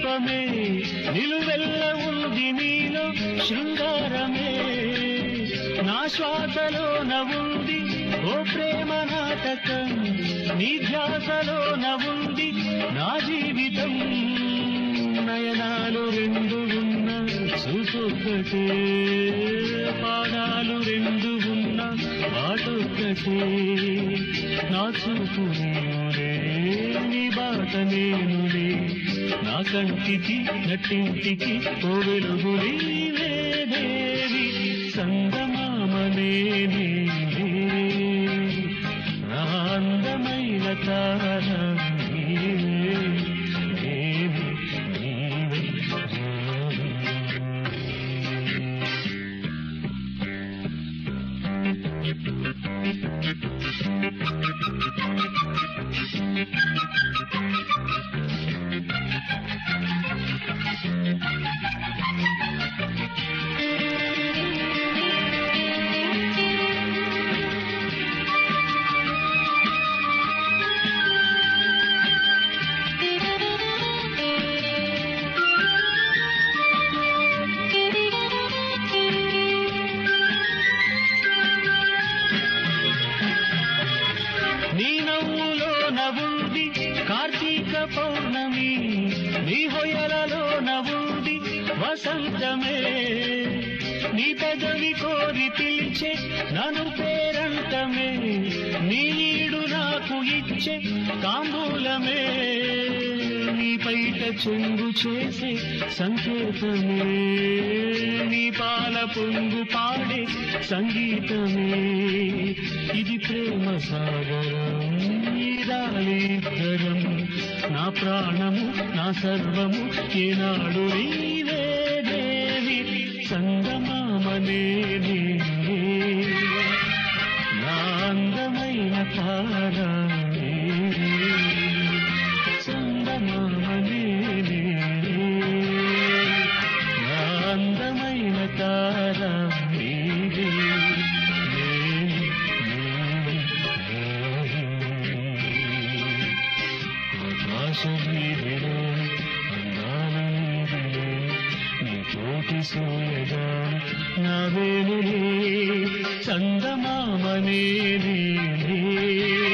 శిల్పమే నిలువెల్ల ఉంది నీలో శృంగారమే నా శ్వాసలోన ఉంది ఓ ప్రేమ నాటకం నీ ధ్యాసలోన ఉంది నా జీవితం నయనాలు రెండు ఉన్న చూసొక్కటే పాదాలు రెండు ఉన్న పాటొక్కటే నా చూపు నేనులే నీ బాట నేనులే నా కంటికి నట్టింటికి ఓ వెలుగు నీవే దేవి సంగమామనే నీవే నా అందమైన తార నీవే నీవే నీవే నీ నవ్వులో నవ్వుంది కార్తీక పౌర్ణమి నీ హొయలలో నవ్వుంది వసంతమే నీ పెదవి కోరి పిలిచే నన్ను పేరంటమే నీ నీడు నాకు ఇచ్చే తాంబూలమే నీ పైట చెంగు చేసే సంకేతమే నీ పాల పొంగు పాడే సంగీతమే ఇది ప్రేమ సాగరం నీరాళీధరం నా ప్రాణము నా సర్వము ఏనాడు నీవే దేవి సంగమామనే నీవే నా అందమైన తారా నీవే సంగమామనే నీవే నా అందమైన తారా నీవే ఆకాశవీధిలో అందాల నీదిలో నీ తోటి సూయగాను నా వేణులే చందమామనే నీవే